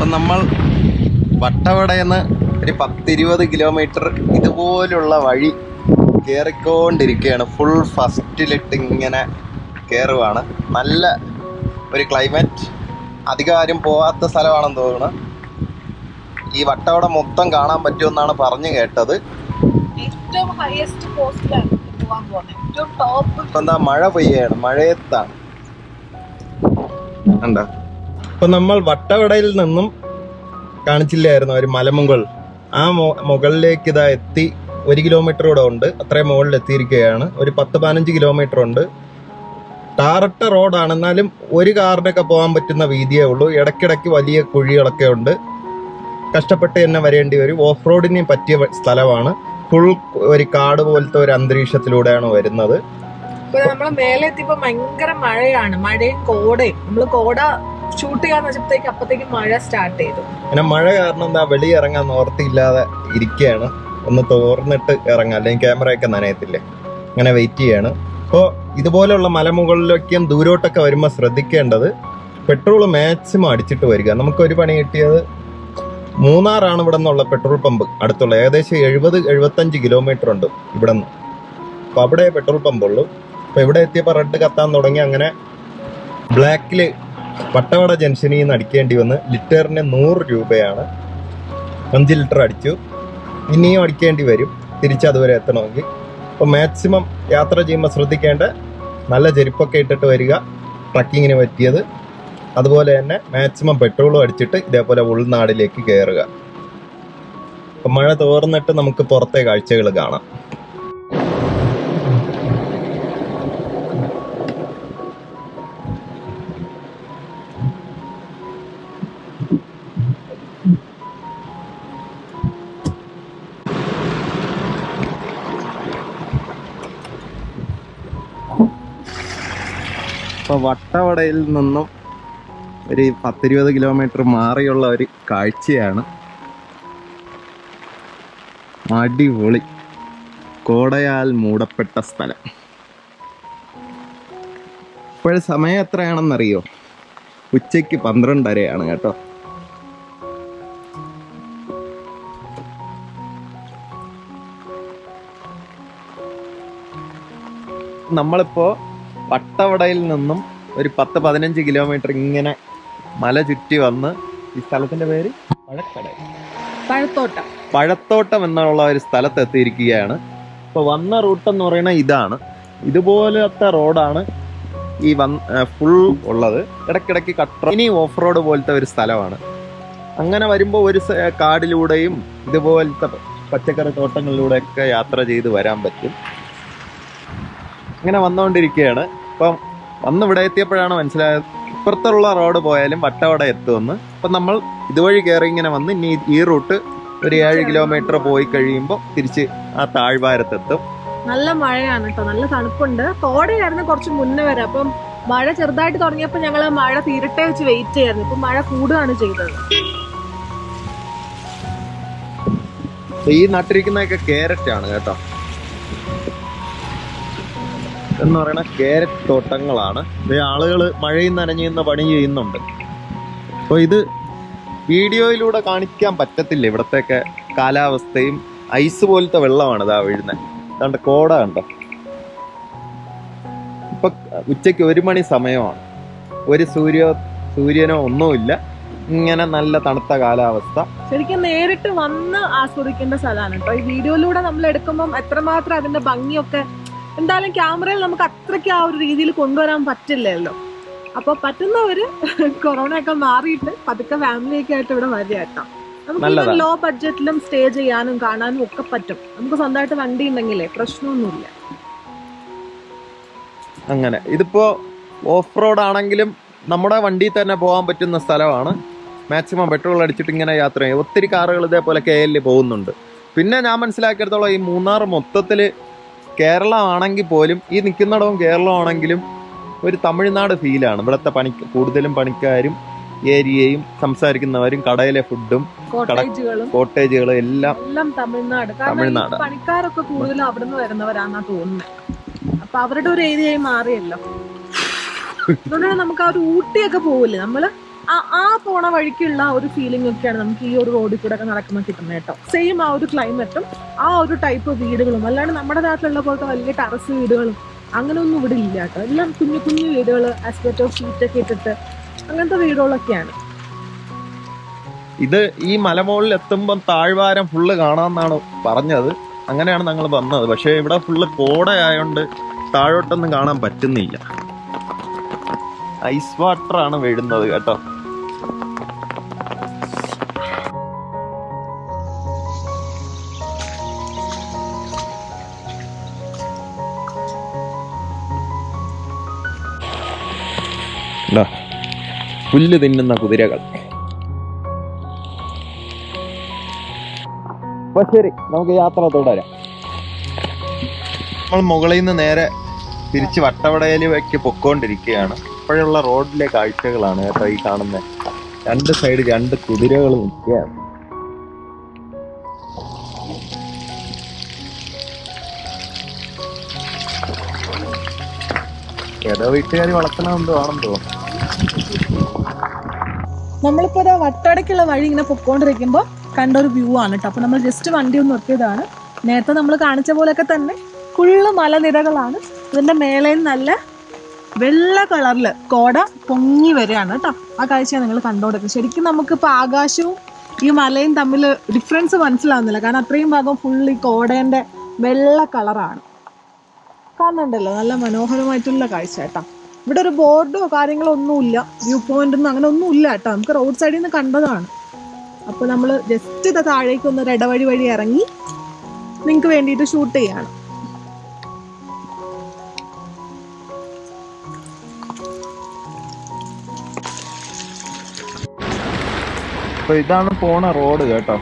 അപ്പം നമ്മൾ വട്ടവടയെന്ന് ഒരു പത്തിരുപത് കിലോമീറ്റർ ഇതുപോലുള്ള വഴി കയറിക്കൊണ്ടിരിക്കുകയാണ് ഫുൾ ഫസ്റ്റിലിട്ട് ഇങ്ങനെ കയറുവാണ് നല്ല ഒരു ക്ലൈമറ്റ് അധികം ആരും പോവാത്ത സ്ഥലമാണെന്ന് തോന്നുന്നു ഈ വട്ടവട മൊത്തം കാണാൻ പറ്റുമെന്നാണ് പറഞ്ഞു കേട്ടത് ഏറ്റവും ഹയസ്റ്റ് പോസ്റ്റിലാണ് പോകാൻ പോകുന്നത് ഏറ്റവും ടോപ്പ് ഇപ്പൊ എന്താ മഴ പെയ്യാണ് മഴയത്താണ് കണ്ടോ ഇപ്പൊ നമ്മൾ വട്ടവടയിൽ നിന്നും കാണിച്ചില്ലായിരുന്നു ഒരു മലമുകൾ ആ മൊ- മുകളിലേക്ക് ഇതാ എത്തി ഒരു കിലോമീറ്റർ കൂടെ ഉണ്ട് അത്രയും മുകളിൽ എത്തിയിരിക്കുകയാണ് ഒരു പത്ത് പതിനഞ്ച് കിലോമീറ്റർ ഉണ്ട് ടാറട്ട റോഡാണ് എന്നാലും ഒരു കാറിനൊക്കെ പോകാൻ പറ്റുന്ന വീതിയേ ഉള്ളൂ ഇടയ്ക്കിടയ്ക്ക് വലിയ കുഴികളൊക്കെ ഉണ്ട് കഷ്ടപ്പെട്ട് തന്നെ വരേണ്ടി വരും ഓഫ് റോഡിന് പറ്റിയ വ- സ്ഥലമാണ് ഫുൾ ഒരു കാട് പോലത്തെ ഒരു അന്തരീക്ഷത്തിലൂടെയാണ് വരുന്നത് ഇപ്പൊ നമ്മള് മേലെ എത്തിയപ്പോ ഭയങ്കര മഴയാണ് മഴയും കോടയും നമ്മള് കോട ഷൂട്ട് ചെയ്യാന്ന് വെച്ചപ്പോഴത്തേക്ക് അപ്പത്തേക്കും മഴ സ്റ്റാർട്ട് ചെയ്തു പിന്നെ മഴ കാരണം എന്താ വെളിയിറങ്ങാൻ നിവർത്തിയില്ലാതെ ഇരിക്കുകയാണ് ഒന്ന് തോർന്നിട്ട് ഇറങ്ങാം അല്ലെങ്കിൽ ക്യാമറയൊക്കെ നനയത്തില്ലേ അങ്ങനെ വെയിറ്റ് ചെയ്യാണ് അപ്പോൾ ഇതുപോലെയുള്ള മലമുകളിലേക്കും ദൂരോട്ടൊക്കെ വരുമ്പോൾ ശ്രദ്ധിക്കേണ്ടത് പെട്രോൾ മാക്സിമം അടിച്ചിട്ട് വരിക നമുക്കൊരു പണി കിട്ടിയത് മൂന്നാറാണ് ഇവിടെ നിന്നുള്ള പെട്രോൾ പമ്പ് അടുത്തുള്ള ഏകദേശം എഴുപത് എഴുപത്തഞ്ച് കിലോമീറ്റർ ഉണ്ട് ഇവിടെ നിന്ന് അപ്പോൾ അവിടെ പെട്രോൾ പമ്പ് ഉള്ളൂ അപ്പോൾ ഇവിടെ എത്തിയപ്പോൾ റെഡ് കത്താൻ തുടങ്ങി അങ്ങനെ ബ്ലാക്കിൽ വട്ടവട ജംഗ്ഷനിൽ നിന്ന് അടിക്കേണ്ടി വന്ന് ലിറ്ററിന് നൂറ് രൂപയാണ് അഞ്ച് ലിറ്റർ അടിച്ചു ഇനിയും അടിക്കേണ്ടി വരും തിരിച്ച് അതുവരെ എത്തണമെങ്കിൽ അപ്പോൾ മാക്സിമം യാത്ര ചെയ്യുമ്പോൾ ശ്രദ്ധിക്കേണ്ട നല്ല ചെരുപ്പൊക്കെ ഇട്ടിട്ട് വരിക ട്രക്കിങ്ങിന് പറ്റിയത് അതുപോലെ തന്നെ മാക്സിമം പെട്രോളും അടിച്ചിട്ട് ഇതേപോലെ ഉൾനാടിലേക്ക് കയറുക അപ്പം മഴ തോർന്നിട്ട് നമുക്ക് പുറത്തെ കാഴ്ചകൾ കാണാം ഇപ്പൊ വട്ടവടയിൽ നിന്നും ഒരു പത്തിരുപത് കിലോമീറ്റർ മാറിയുള്ള ഒരു കാഴ്ചയാണ് അടിപൊളി കോടയാൽ മൂടപ്പെട്ട സ്ഥലം ഇപ്പോഴും സമയം എത്രയാണെന്നറിയോ ഉച്ചയ്ക്ക് പന്ത്രണ്ടരയാണ് കേട്ടോ നമ്മളിപ്പോ വട്ടവടയിൽ നിന്നും ഒരു പത്ത് പതിനഞ്ച് കിലോമീറ്റർ ഇങ്ങനെ മല ചുറ്റി വന്ന് ഈ സ്ഥലത്തിന്റെ പേര് പഴക്കട പഴത്തോട്ടം പഴത്തോട്ടം എന്നുള്ള ഒരു സ്ഥലത്ത് എത്തിയിരിക്കുകയാണ് ഇപ്പൊ വന്ന റൂട്ട് എന്ന് പറയുന്നത് ഇതാണ് ഇതുപോലത്തെ റോഡാണ് ഈ വന്ന് ഫുൾ ഉള്ളത് ഇടയ്ക്കിടയ്ക്ക് കട്ട ഇനി ഓഫ് റോഡ് പോലത്തെ ഒരു സ്ഥലമാണ് അങ്ങനെ വരുമ്പോൾ ഒരു സ- കാടിലൂടെയും ഇതുപോലത്തെ പച്ചക്കറി തോട്ടങ്ങളിലൂടെയൊക്കെ യാത്ര ചെയ്ത് വരാൻ പറ്റും ഇങ്ങനെ വന്നുകൊണ്ടിരിക്കുകയാണ് ഇപ്പം വന്ന് ഇവിടെ എത്തിയപ്പോഴാണ് മനസ്സിലായത് ഇപ്പുറത്തുള്ള റോഡ് പോയാലും വട്ടവട എത്തുമെന്ന് അപ്പം നമ്മൾ ഇതുവഴി കയറി ഇങ്ങനെ വന്ന് ഇനി ഈ റൂട്ട് ഒരു ഏഴ് കിലോമീറ്റർ പോയി കഴിയുമ്പോൾ തിരിച്ച് ആ താഴ്വാരത്തെത്തും നല്ല മഴയാണ് കേട്ടോ നല്ല തണുപ്പുണ്ട് കോടയായിരുന്നു കുറച്ച് മുന്നേ വരെ അപ്പം മഴ ചെറുതായിട്ട് തുടങ്ങിയപ്പോ ഞങ്ങള് മഴ തീരട്ടെ വെച്ച് വെയിറ്റ് ചെയ്യായിരുന്നു ഇപ്പൊ മഴ കൂടുകയാണ് ചെയ്തത് ഈ നട്ടിരിക്കുന്നതൊക്കെ ക്യാരറ്റ് ആണ് കേട്ടോ എന്ന് പറയുന്ന ക്യാരറ്റ് തോട്ടങ്ങളാണ് ഇത് ആളുകൾ മഴയിൽ നനഞ്ഞുന്ന പണി ചെയ്യുന്നുണ്ട് അപ്പോൾ ഇത് വീഡിയോയിലൂടെ കാണിക്കാൻ പറ്റത്തില്ല ഇവിടത്തെയൊക്കെ കാലാവസ്ഥയും ഐസ് പോലത്തെ വെള്ളമാണ് ഇതാ വീഴുന്നത് അതുകൊണ്ട് കോട കണ്ടോ ഇപ്പൊ ഉച്ചയ്ക്ക് ഒരു മണി സമയമാണ് ഒരു സൂര്യ സൂര്യനോ ഒന്നുമില്ല ഇങ്ങനെ നല്ല തണുത്ത കാലാവസ്ഥ ശരിക്കും നേരിട്ട് വന്ന് ആസ്വദിക്കേണ്ട സ്ഥലമാണ് കേട്ടോ ഈ വീഡിയോയിലൂടെ നമ്മൾ എടുക്കുമ്പോൾ എത്രമാത്രം അതിന്റെ ഭംഗിയൊക്കെ എന്തായാലും ക്യാമറയിൽ നമുക്ക് അത്രയ്ക്ക് ആ ഒരു രീതിയിൽ കൊണ്ടുവരാൻ പറ്റില്ലല്ലോ അപ്പൊ പറ്റുന്നവര് കൊറോണ ഒക്കെ മാറിയിട്ട് പതുക്കെ ഫാമിലിയൊക്കെ ആയിട്ട് ഇവിടെ വരിക കേട്ടോ നമുക്ക് നല്ലതാണ്. ലോ ബഡ്ജറ്റിലും സ്റ്റേ ചെയ്യാനും കാണാനും ഒക്കെ പറ്റും നമുക്ക് സ്വന്തമായിട്ട് വണ്ടി ഉണ്ടെങ്കിലേ പ്രശ്നമൊന്നുമില്ല അങ്ങനെ ഇതിപ്പോ ഓഫ് റോഡ് ആണെങ്കിലും നമ്മുടെ വണ്ടിയിൽ തന്നെ പോകാൻ പറ്റുന്ന സ്ഥലമാണ് മാക്സിമം പെട്രോൾ അടിച്ചിട്ട് ഇങ്ങനെ യാത്ര ചെയ്യും ഒത്തിരി കാറുകൾ ഇതേപോലെ കെ എല്ലിൽ പോകുന്നുണ്ട് പിന്നെ ഞാൻ മനസ്സിലാക്കിയെടുത്തോളം ഈ മൂന്നാർ മൊത്തത്തിൽ കേരളം ആണെങ്കിൽ പോലും ഈ നിൽക്കുന്നിടവും കേരളം ആണെങ്കിലും ഒരു തമിഴ്നാട് ഫീലാണ് ഇവിടുത്തെ പണി കൂടുതലും പണിക്കാരും ഏരിയയും സംസാരിക്കുന്നവരും കടയിലെ ഫുഡും കോട്ടേജുകളും കോട്ടേജുകളും എല്ലാം എല്ലാം തമിഴ്നാട് കാരണം തമിഴ്നാട്. ഈ പണിക്കാരൊക്കെ കൂടുതലും അവിടുന്ന് വരുന്നവരാന്നാ തോന്നുന്നത് അപ്പൊ അവരുടെ ഒരു ഏരിയയായി മാറിയല്ലോ അതുകൊണ്ട് തന്നെ നമുക്ക് ആ ഒരു ഊട്ടിയൊക്കെ പോവില്ലേ നമ്മള് ആ ആ പോണ വഴിക്കുള്ള ഒരു ഫീലിംഗ് ഒക്കെയാണ് നമുക്ക് ഈ ഒരു റോഡിൽ കൂടെ ഒക്കെ നടക്കുമ്പോൾ കിട്ടുന്നത് കേട്ടോ സെയിം ആ ഒരു ക്ലൈമറ്റും ആ ഒരു ടൈപ്പ് വീടുകളും അല്ലാണ്ട് നമ്മുടെ നാട്ടിലുള്ള പോലത്തെ വലിയ ടെറസ് വീടുകളും അങ്ങനെ ഒന്നും ഇവിടെ ഇല്ല കേട്ടോ എല്ലാം കുഞ്ഞു കുഞ്ഞു വീടുകൾ ആസ്പെറ്റോ ഷീറ്റൊക്കെ ഇട്ടിട്ട് അങ്ങനത്തെ വീടുകളൊക്കെയാണ് ഇത് ഈ മലമുകളിൽ എത്തുമ്പോൾ താഴ്വാരം ഫുള്ള് കാണാമെന്നാണ് പറഞ്ഞത് അങ്ങനെയാണ് ഞങ്ങൾ വന്നത് പക്ഷേ ഇവിടെ ഫുള്ള് കോടയായോണ്ട് താഴോട്ടൊന്നും കാണാൻ പറ്റുന്നില്ല ഐസ് വാട്ടർ ആണ് വീഴുന്നത് കേട്ടോ ഇതാ, പുല്ല് തിന്നുന്ന കുതിരകൾ അപ്പൊ ശരി നമുക്ക് യാത്ര തുടരാം നമ്മൾ മുകളിൽ നിന്ന് നേരെ തിരിച്ച് വട്ടവടയിലേക്ക് പൊക്കോണ്ടിരിക്കുകയാണ് ഇപ്പോഴുള്ള റോഡിലെ കാഴ്ചകളാണ് കേട്ടോ ഈ കാണുന്നത് രണ്ട് സൈഡ് രണ്ട് കുതിരകൾ നിൽക്കുകയാണ് ഏതോ വീട്ടുകാർ വളർത്തണമെന്തോ ആണെന്ന് തോന്നുന്നു നമ്മളിപ്പോ ഇതാ വട്ടടയ്ക്കുള്ള വഴി ഇങ്ങനെ പൊക്കോണ്ടിരിക്കുമ്പോൾ കണ്ട ഒരു വ്യൂ ആണ് കേട്ടോ അപ്പൊ നമ്മൾ ജസ്റ്റ് വണ്ടി ഒന്ന് നിർത്തിയതാണ് നേരത്തെ നമ്മൾ കാണിച്ച പോലെയൊക്കെ തന്നെ ഫുള്ള് മലനിരകളാണ് ഇതിന്റെ മേലെ നല്ല വെള്ള കളറിൽ കോട പൊങ്ങി വരികയാണ് കേട്ടോ ആ കാഴ്ചയാണ് നിങ്ങൾ കണ്ടോണ്ടിരിക്കുന്നത് ശരിക്കും നമുക്കിപ്പോൾ ആകാശവും ഈ മലയും തമ്മിൽ ഡിഫറൻസ് മനസ്സിലാവുന്നില്ല കാരണം അത്രയും ഭാഗം ഫുൾ ഈ കോടേന്റെ വെള്ള കളറാണ് കാണുന്നുണ്ടല്ലോ നല്ല മനോഹരമായിട്ടുള്ള കാഴ്ച കേട്ടോ ഇവിടെ ഒരു ബോർഡോ കാര്യങ്ങളോ ഒന്നുമില്ല വ്യൂ പോയിന്റ് ഒന്നും അങ്ങനെ ഒന്നും ഇല്ല കേട്ടോ നമുക്ക് റോഡ് സൈഡിൽ നിന്ന് കണ്ടതാണ് അപ്പോൾ നമ്മൾ ജസ്റ്റ് ഇത് താഴേക്ക് ഒന്ന് ഒരു ഇടവഴി വഴി ഇറങ്ങി നിങ്ങൾക്ക് വേണ്ടിയിട്ട് ഷൂട്ട് ചെയ്യാണ് അപ്പൊ ഇതാണ് പോണ റോഡ് കേട്ടോ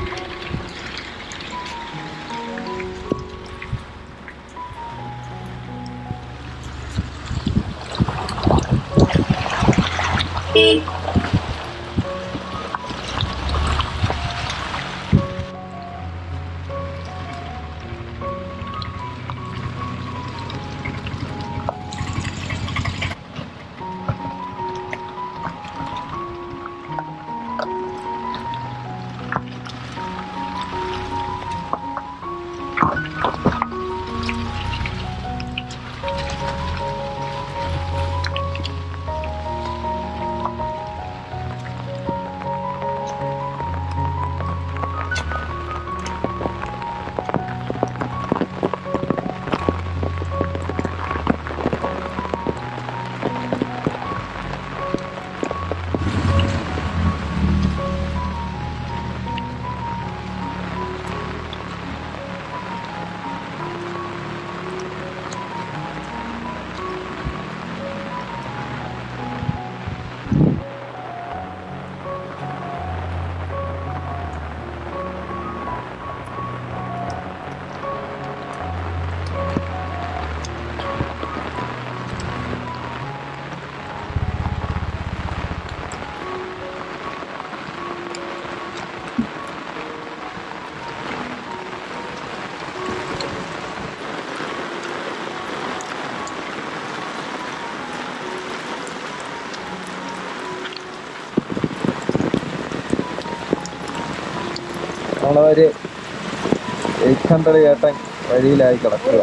നമ്മളൊരു എയ്റ്റ് ഹൺഡ്രഡ് ചേട്ടൻ വഴിയിലായി കിടക്കുക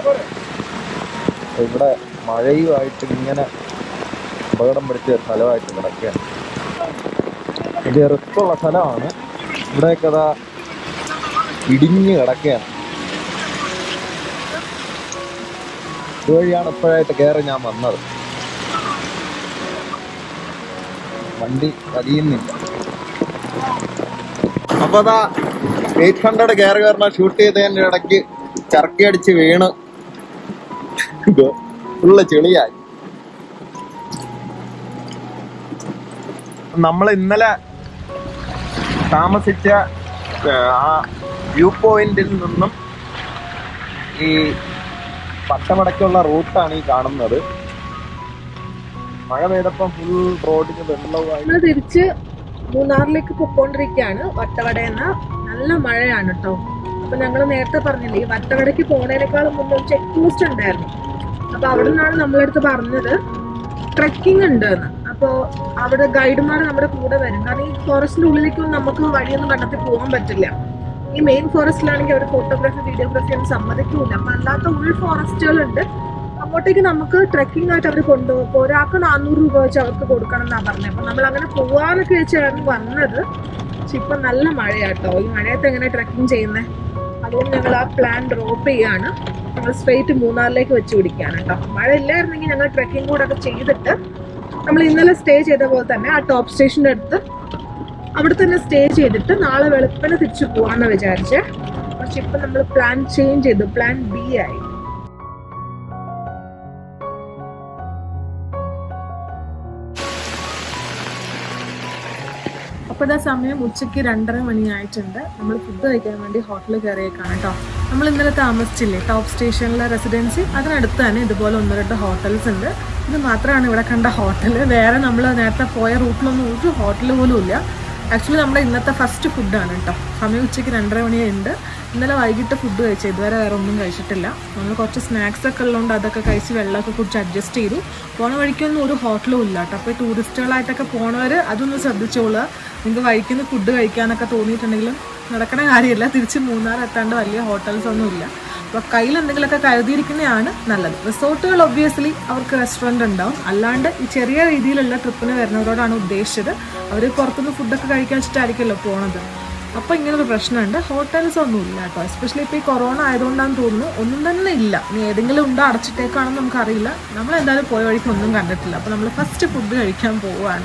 അപ്പൊ ഇവിടെ മഴയുമായിട്ട് ഇങ്ങനെ അപകടം പിടിച്ച ഒരു സ്ഥലമായിട്ട് കിടക്കുകയാണ് ഇത് റിസ്ക്കുള്ള സ്ഥലമാണ് ഇവിടെയൊക്കെ അതാ ഇടിഞ്ഞ് കിടക്കുകയാണ് ഇതുവഴിയാണ് ഇപ്പോഴായിട്ട് കയറി ഞാൻ വന്നത് വണ്ടി വലിയുന്നില്ല അപ്പൊ അതാ എയ്റ്റ് ഹൺഡ്രഡ് കയറി വരണ ഷൂട്ട് ചെയ്തതിന്റെ ഇടയ്ക്ക് ചർക്കി അടിച്ച് വീണ് ഫുള്ള് ചെളിയായി നമ്മൾ ഇന്നലെ താമസിച്ച ഏ, ആ വ്യൂ പോയിന്റിൽ നിന്നും ഈ പട്ടമടക്കുള്ള റൂട്ടാണ് ഈ കാണുന്നത് മഴ പെയ്തപ്പം ഫുൾ റോഡിന് വെള്ളവുമായി നമ്മൾ തിരിച്ച് മൂന്നാറിലേക്ക് പൊക്കോണ്ടിരിക്കുകയാണ് വട്ടവടയെന്ന നല്ല മഴയാണ് കേട്ടോ അപ്പൊ ഞങ്ങൾ നേരത്തെ പറഞ്ഞില്ലേ ഈ വട്ടവടയ്ക്ക് പോണേനേക്കാളും മുമ്പ് ഒരു ചെക്ക് പോസ്റ്റ് ഉണ്ടായിരുന്നു അപ്പൊ അവിടെ നിന്നാണ് നമ്മളടുത്ത് പറഞ്ഞത് ട്രക്കിംഗ് ഉണ്ട് എന്ന് അപ്പൊ ഇപ്പോ അവിടെ ഗൈഡുമാർ നമ്മുടെ കൂടെ വരും കാരണം ഈ ഫോറസ്റ്റിന്റെ ഉള്ളിലേക്കൊന്നും നമുക്ക് വഴിയൊന്നും കണ്ടെത്തി പോകാൻ പറ്റില്ല ഈ മെയിൻ ഫോറസ്റ്റിലാണെങ്കിൽ അവർ ഫോട്ടോഗ്രാഫി വീഡിയോഗ്രാഫി ഒന്നും സമ്മതിക്കൂല അപ്പൊ അല്ലാത്ത ഉൾ ഫോറസ്റ്റുകളുണ്ട് അങ്ങോട്ടേക്ക് നമുക്ക് ട്രെക്കിംഗ് ആയിട്ട് അവർ കൊണ്ടുപോകും അപ്പൊ ഒരാൾക്ക് നാനൂറ് രൂപ വെച്ച് അവർക്ക് കൊടുക്കണം എന്നാ പറഞ്ഞത് അപ്പൊ നമ്മൾ അങ്ങനെ പോവാന്നൊക്കെ വെച്ചായിരുന്നു വന്നത് പക്ഷെ ഇപ്പൊ നല്ല മഴയാട്ടോ ഈ മഴയത്ത് എങ്ങനെ ട്രെക്കിംഗ് ചെയ്യുന്നത് അതുകൊണ്ട് ഞങ്ങൾ ആ പ്ലാൻ ഡ്രോപ്പ് ചെയ്യാണ് ഞങ്ങൾ സ്ട്രെയിറ്റ് മൂന്നാറിലേക്ക് വെച്ച് പിടിക്കുകയാണ് കേട്ടോ മഴ ഇല്ലായിരുന്നെങ്കിൽ ഞങ്ങൾ ട്രെക്കിംഗ് കൂടെ ഒക്കെ ചെയ്തിട്ട് നമ്മൾ ഇന്നലെ സ്റ്റേ ചെയ്ത പോലെ തന്നെ ആ ടോപ്പ് സ്റ്റേഷൻ്റെ അടുത്ത് അവിടെ തന്നെ സ്റ്റേ ചെയ്തിട്ട് നാളെ വെളുപ്പിന് തിരിച്ചു പോവാന്ന് വിചാരിച്ചേ പക്ഷെ ഇപ്പൊ നമ്മൾ പ്ലാൻ ചേഞ്ച് ചെയ്തു പ്ലാൻ ബി ആയി അപ്പോൾ ഇതാ സമയം ഉച്ചയ്ക്ക് രണ്ടര മണിയായിട്ടുണ്ട് നമ്മൾ ഫുഡ് കഴിക്കാൻ വേണ്ടി ഹോട്ടലിൽ കയറിയേക്കാണ് കേട്ടോ നമ്മൾ ഇന്നലെ താമസിച്ചില്ലേ ടോപ്പ് സ്റ്റേഷനിലെ റെസിഡൻസി അതിനടുത്ത് തന്നെ ഇതുപോലെ ഒന്ന് രണ്ട് ഹോട്ടൽസ് ഉണ്ട് ഇത് മാത്രമാണ് ഇവിടെ കണ്ട ഹോട്ടൽ വേറെ നമ്മൾ നേരത്തെ പോയ റൂട്ടിലൊന്നും ഒരു ഹോട്ടൽ പോലും ഇല്ല ആക്ച്വലി നമ്മുടെ ഇന്നത്തെ ഫസ്റ്റ് ഫുഡാണ് കേട്ടോ സമയം ഉച്ചയ്ക്ക് രണ്ടര മണിയുണ്ട് ഇന്നലെ വൈകിട്ട് ഫുഡ് കഴിച്ചു ഇതുവരെ വേറെ ഒന്നും കഴിച്ചിട്ടില്ല നമ്മൾ കുറച്ച് സ്നാക്സ് ഒക്കെ ഉള്ളതുകൊണ്ട് അതൊക്കെ കഴിച്ച് വെള്ളമൊക്കെ കുടിച്ച് അഡ്ജസ്റ്റ് ചെയ്തു പോണ വഴിക്കൊന്നും ഒരു ഹോട്ടലും ഇല്ല കേട്ടോ അപ്പോൾ ടൂറിസ്റ്റുകളായിട്ടൊക്കെ പോണവർ അതൊന്ന് ശ്രദ്ധിച്ചോളുക നിങ്ങൾക്ക് വഴിക്കുന്ന ഫുഡ് കഴിക്കാനൊക്കെ തോന്നിയിട്ടുണ്ടെങ്കിലും നടക്കണ കാര്യമില്ല തിരിച്ച് മൂന്നാർ എത്താണ്ട് വലിയ ഹോട്ടൽസ് ഒന്നും ഇല്ല അപ്പോൾ കയ്യിൽ എന്തെങ്കിലുമൊക്കെ കരുതിയിരിക്കുന്നതാണ് നല്ലത് റിസോർട്ടുകൾ ഒബ്വിയസ്ലി അവർക്ക് റെസ്റ്റോറൻറ്റ് ഉണ്ടാവും അല്ലാണ്ട് ഈ ചെറിയ രീതിയിലുള്ള ട്രിപ്പിന് വരുന്നവരോടാണ് ഉദ്ദേശിച്ചത് അവർ പുറത്തുനിന്ന് ഫുഡൊക്കെ കഴിക്കാൻ വെച്ചിട്ടായിരിക്കുമല്ലോ പോണത് അപ്പോൾ ഇങ്ങനൊരു പ്രശ്നമുണ്ട് ഹോട്ടൽസ് ഒന്നും ഇല്ല കേട്ടോ എസ്പെഷ്യലി ഇപ്പോൾ ഈ കൊറോണ ആയതുകൊണ്ടാണെന്ന് തോന്നുന്നു ഒന്നും തന്നെ ഇല്ല ഇനി ഏതെങ്കിലും ഉണ്ടോ അടച്ചിട്ടേക്കാണെന്ന് നമുക്കറിയില്ല നമ്മൾ എന്തായാലും പോയ വഴിക്ക് ഒന്നും കണ്ടിട്ടില്ല അപ്പോൾ നമ്മൾ ഫസ്റ്റ് ഫുഡ് കഴിക്കാൻ പോവുകയാണ്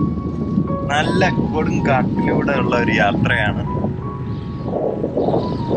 നല്ല കൊടുങ്കാട്ടിലൂടെ ഉള്ള ഒരു യാത്രയാണ്